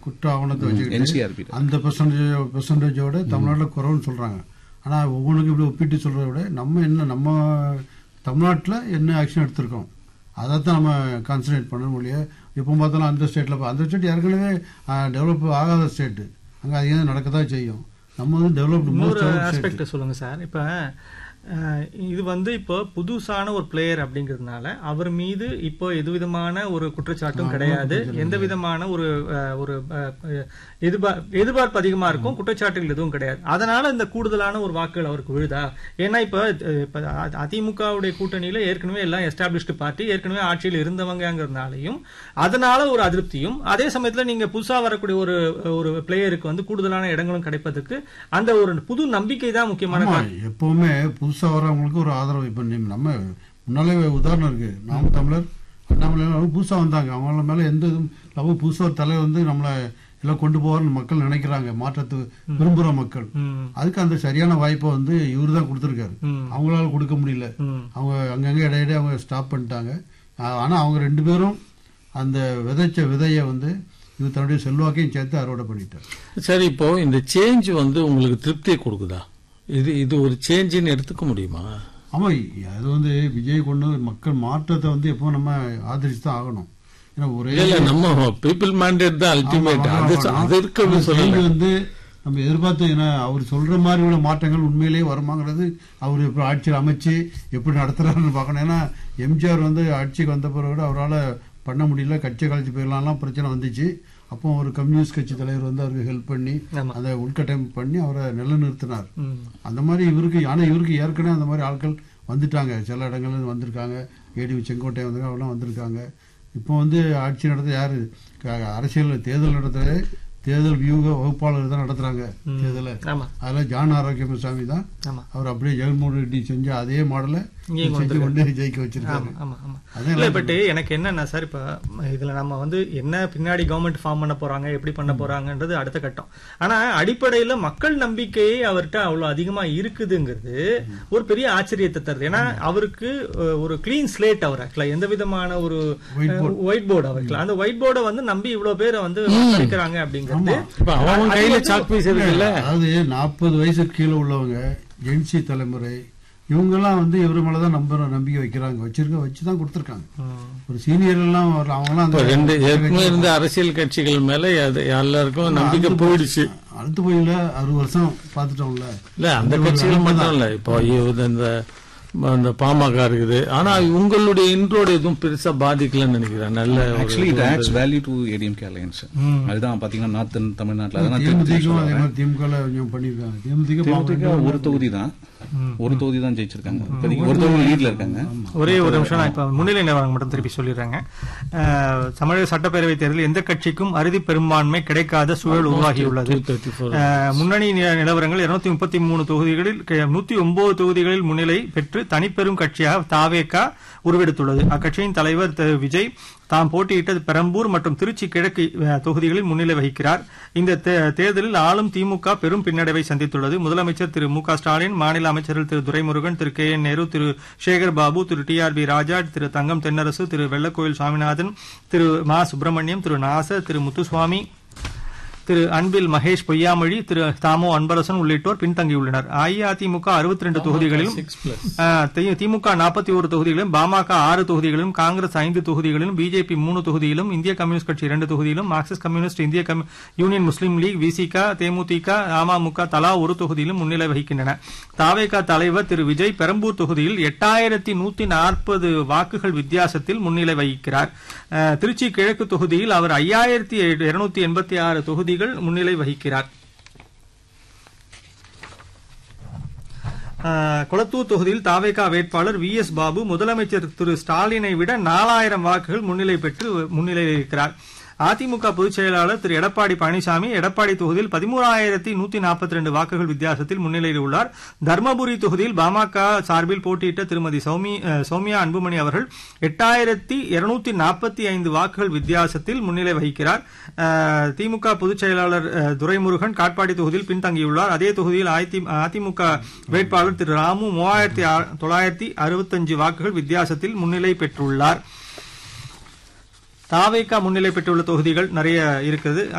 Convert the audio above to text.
குற்ற ஆவணத்தை வச்சுக்கிட்டு NCRP ல. அந்த பெர்சன்டேஜ் பெர்சன்டேஜோட தமிழ்நாட்டில் குறைவுன்னு சொல்றாங்க ஆனா ஒவ்வொன்றுக்கும் இப்படி ஒப்பிட்டு சொல்றதை விட நம்ம என்ன நம்ம தமிழ்நாட்டில் என்ன ஆக்ஷன் எடுத்திருக்கோம் அதைத்தான் நம்ம கான்சன்ட்ரேட் பண்ணணும் ஒழிய எப்போ பார்த்தாலும் அந்த ஸ்டேட்டில் அந்த ஸ்டேட் ஏற்கனவே டெவலப் ஆகாத ஸ்டேட்டு அங்கே அதிகம் நடக்க தான் செய்யும் நம்ம வந்து டெவலப்டு இன்னொரு மோஸ்ட் ஆஸ்பெக்ட் சொல்லுங்க சார் இப்ப அஹ், இது வந்து இப்போ புதுசான ஒரு பிளேயர் அப்படிங்கிறதுனால அவர் மீது இப்போ எது விதமான ஒரு குற்றச்சாட்டும் கிடையாது எந்த விதமான ஒரு அஹ், ஒரு அஹ், எதிர்பார் எதிர்பார்ப்பு அதிகமா இருக்கும் குற்றச்சாட்டுகள் எதுவும் கிடையாது அதனால இந்த கூடுதலான ஒரு வாக்குகள் அவருக்கு விழுதா ஏன்னா இப்ப அஹ், இப்ப அ- அதிமுகவுடைய கூட்டணியில ஏற்கனவே எல்லாம் எஸ்டாப்ளிஷ்டு பார்ட்டி ஏற்கனவே ஆட்சியில் இருந்தவங்கிறதுனாலையும் அதனால ஒரு அதிருப்தியும் அதே சமயத்துல நீங்க புதுசா வரக்கூடிய ஒரு ஒரு பிளேயருக்கு வந்து கூடுதலான இடங்களும் கிடைப்பதற்கு அந்த ஒரு புது நம்பிக்கை தான் முக்கியமான ஆமா காரணம். எப்பவுமே புதுசா வரவங்களுக்கு ஒரு ஆதரவு இப்ப நீ- நம்ம முன்னாலே உதாரணம் இருக்கு நாம் தமிழர் அண்ணாமலை எல்லாம் புதுசா வந்தாங்க அவங்கள மேல எந்த இதுவும் இல்லாம புதுசா ஒரு தலைவர் வந்து நம்மளை எல்லாம் கொண்டு போவார்னு மக்கள் நினைக்கிறாங்க மாற்றத்து விரும்புற மக்கள் ம், அதுக்கு அந்த சரியான வாய்ப்பை வந்து இவரு தான் கொடுத்துருக்காரு ம், அவங்களால கொடுக்க முடியல ம். அவங்க அங்கங்க இடையிடையே அவங்க ஸ்டாப் பண்ணிட்டாங்க ஆ- ஆனா அவங்க ரெண்டு பேரும் அந்த விதைச்ச விதைய வந்து இவர் தன்னுடைய செல்வாக்கையும் சேர்த்து அறுவடை பண்ணிட்டார் சரி இப்போ இந்த சேஞ்ச் வந்து உங்களுக்கு திருப்தியை கொடுக்குதா இது இது ஒரு சேஞ்சுன்னு எடுத்துக்க முடியுமா ஆமா அது வந்து விஜய் கொண்டு வந்து மக்கள் மாற்றத்தை வந்து எப்போ நம்ம ஆதரிச்சு தான் ஆகணும் ஏன்னா ஒரே இல்ல இல்ல நம்ம பீப்புள் மேண்டேட் தான் அல்டிமேட் ஆமா, அது ஆமா, அது இருக்கவே ஆனா சொல்லல change வந்து நம்ம எதிர்பார்த்து ஏன்னா அவர் சொல்ற மாதிரி உள்ள மாற்றங்கள் உண்மையிலேயே வருமாங்கிறது அவர் எப்படி ஆட்சியில் அமைச்சு எப்படி நடத்துறாருன்னு பார்க்கணும் ஏன்னா எம்ஜிஆர் வந்து ஆட்சிக்கு வந்த பிறகு கூட அவரால் பண்ண முடியல கட்சி கழிச்சு போயிடலாம்லாம் பிரச்சனை வந்துச்சு அப்போ ஒரு கம்யூனிஸ்ட் கட்சி தலைவர் வந்து அவருக்கு ஹெல்ப் பண்ணி ஆமா. அந்த உள்கட்டமைப்பு பண்ணி அவரை நிலைநிறுத்தினார் ம். அந்த மாதிரி இவருக்கு ஆனா இவருக்கு ஏற்கனவே அந்த மாதிரி ஆட்கள் வந்துட்டாங்க சில இடங்கள்ல இருந்து வந்திருக்காங்க ஏடிவி செங்கோட்டை வந்து அவெல்லாம் வந்திருக்காங்க இப்போ வந்து ஆட்சி நடத்த யாரு க- அரசியல் தேர்தல் நடத்துறது தேர்தல் வியூக வகுப்பாளர் தான் நடத்துறாங்க ம். தேர்தலை ஆமா அதுல ஜான் ஆரோக்கியமசாமி தான் ஆமா அவர் அப்படியே ஜெகன்மோகன் ரெட்டி செஞ்ச அதே மாடலை இங்கேயும் செஞ்சு கொண்டு கொண்டு ஜெயிக்க வச்சிருக்காரு ஆமா ஆமா ஆமா அதான் இல்ல பட் எனக்கு என்னன்னா சார் இப்ப இதுல நம்ம வந்து என்ன பின்னாடி கவர்மெண்ட் ஃபார்ம் பண்ண போறாங்க எப்படி பண்ண போறாங்கன்றது அடுத்த கட்டம் ஆனா அடிப்படையில மக்கள் நம்பிக்கையே அவர்கிட்ட அவ்வளவு அதிகமா இருக்குதுங்கிறது ஒரு பெரிய ஆச்சரியத்தை தருது ஏன்னா அவருக்கு அஹ், ஒரு கிளீன் ஸ்லேட் அவர் ஆக்சுவலா எந்த விதமான ஒரு White board. ஒயிட் போர்டு அவருக்கு அந்த ஒயிட் போர்டை வந்து நம்பி இவ்வளவு பேரை வந்து வாக்களிக்கிறாங்க அப்படிங்கிறது இப்ப அவன் கையில சாக் பீஸ் இருக்குல்ல அதாவது நாற்பது வயசுக்கு கீழே உள்ளவங்க ஜென்சி தலைமுறை இவங்கெல்லாம் வந்து இவர் மேலதான் நம்புற நம்பிக்கை வைக்கிறாங்க வச்சிருக்க வச்சு தான் கொடுத்துருக்காங்க ம். ஒரு சீனியர் எல்லாம் வரல, அவங்கெல்லாம் இப்ப அந்த ரெண்டு ஏற்கனவே இருந்த அரசியல் கட்சிகள் மேல அது எல்லாருக்கும் நம்பிக்கை போயிடுச்சு அடுத்து போயில அறுபது வருஷம் பார்த்துட்டோம்ல இல்ல அந்த கட்சிகள் மட்டும் இல்ல இப்போ இது இந்த இந்த பாமக இருக்குது ஆனா உங்களுடைய இன்றோட எதுவும் பெருசா பாதிக்கலன்னு நினைக்கிறேன் நல்ல ஒரு ஆக்சுவலி இது இட் ஆட்ஸ் வந்தது. வேல்யூ டு ஏடிஎம்கே அலையன்ஸ் ம். அதுதான் பாத்தீங்கன்னா நார்த்தன் தமிழ்நாட்டில் அதான் தேமுதிகவும் அதே சொல்லுவாங்க. மாதிரி திமுக கொஞ்சம் பண்ணிருக்காங்க தேமுதிக தேமுதிக ஒரு தொகுதி தான் ஒரு தொகுதி தான் ஜெயிச்சிருக்காங்க இப்போதைக்கு ஒரு தொகுதி லீட்ல இருக்காங்க ஒரே ஒரு நிமிஷம் நான் இப்ப முன்னிலை நிலவரம் மட்டும் திருப்பி சொல்லிடுறேங்க அஹ், தமிழக சட்டப்பேரவை தேர்தலில் எந்த கட்சிக்கும் அறுதி பெரும்பான்மை கிடைக்காத சூழல் உருவாகியுள்ளது 234. அஹ், முன்னணி நி- நிலவரங்கள் இருநூத்தி முப்பத்தி மூணு தொகுதிகளில் நூத்தி ஒன்பது தொகுதிகளில் முன்னிலை பெற்று தனிப்பெரும் கட்சியாக தாவேகா உருவெடுத்துள்ளது அக்கட்சியின் தலைவர் திரு விஜய் தாம் போட்டியிட்ட பெரம்பூர் மற்றும் திருச்சி கிழக்கு அஹ், தொகுதிகளில் முன்னிலை வகிக்கிறார் இந்த தே- தேர்தலில் ஆளும் திமுக பெரும் பின்னடைவை சந்தித்துள்ளது முதலமைச்சர் திரு மு க ஸ்டாலின் மாநில அமைச்சர்கள் திரு துரைமுருகன் திரு கே என் நேரு திரு சேகர் பாபு திரு டி ஆர் பி ராஜா திரு தங்கம் தென்னரசு திரு வெள்ளக்கோயில் சுவாமிநாதன் திரு மா சுப்பிரமணியம் திரு நாசர் திரு முத்துசுவாமி திரு அன்பில் மகேஷ் பொய்யாமொழி திரு தாமோ அன்பரசன் உள்ளிட்டோர் பின்தங்கியுள்ளனர் அஇஅதிமுக அறுபத்தி ரெண்டு தொகுதிகளிலும் Six plus. ஆஹ், தி- திமுக நாற்பத்தி ஒரு தொகுதிகளிலும் பாமக ஆறு தொகுதிகளிலும் காங்கிரஸ் ஐந்து தொகுதிகளிலும் பிஜேபி மூணு தொகுதியிலும் இந்திய கம்யூனிஸ்ட் கட்சி இரண்டு தொகுதியிலும் மார்க்சிஸ்ட் கம்யூனிஸ்ட் இந்திய கம்யூ- யூனியன் முஸ்லீம் லீக் விசிக தேமுதிக அமமுக தலா ஒரு தொகுதியிலும் முன்னிலை வகிக்கின்றன தாவேகா தலைவர் திரு விஜய் பெரம்பூர் தொகுதியில் எட்டாயிரத்தி நூத்தி நாற்பது வாக்குகள் வித்தியாசத்தில் முன்னிலை வகிக்கிறார் ஆஹ், திருச்சி கிழக்கு தொகுதியில் அவர் ஐயாயிரத்தி இருநூத்தி எண்பத்தி ஆறு தொகுதிகள் முன்னிலை வகிக்கிறார் ஆஹ், கொளத்தூர் தொகுதியில் தாவேகா வேட்பாளர் வி எஸ் பாபு முதலமைச்சர் திரு ஸ்டாலினை விட நாலாயிரம் வாக்குகள் முன்னிலை பெற்று முன்னிலையில் இருக்கிறார் அதிமுக பொதுச் செயலாளர் திரு எடப்பாடி பழனிசாமி எடப்பாடி தொகுதியில் பதிமூணாயிரத்தி நூத்தி நாற்பத்தி ரெண்டு வாக்குகள் வித்தியாசத்தில் முன்னிலையில் உள்ளார் தர்மபுரி தொகுதியில் பாமக சார்பில் போட்டியிட்ட திருமதி சௌமி அஹ், சௌமியா அன்புமணி அவர்கள் எட்டாயிரத்தி இருநூத்தி நாற்பத்தி ஐந்து வாக்குகள் வித்தியாசத்தில் முன்னிலை வகிக்கிறார் அஹ், திமுக பொதுச் செயலாளர் அஹ், துரைமுருகன் காட்பாடி தொகுதியில் பின்தங்கியுள்ளார் அதே தொகுதியில் அதி- அதிமுக வேட்பாளர் திரு ராமு மூவாயிரத்தி தொள்ளாயிரத்தி அறுபத்தஞ்சு வாக்குகள் வித்தியாசத்தில் முன்னிலை பெற்றுள்ளார் தாவேகா முன்னிலை பெற்றுள்ள தொகுதிகள் நிறைய இருக்குது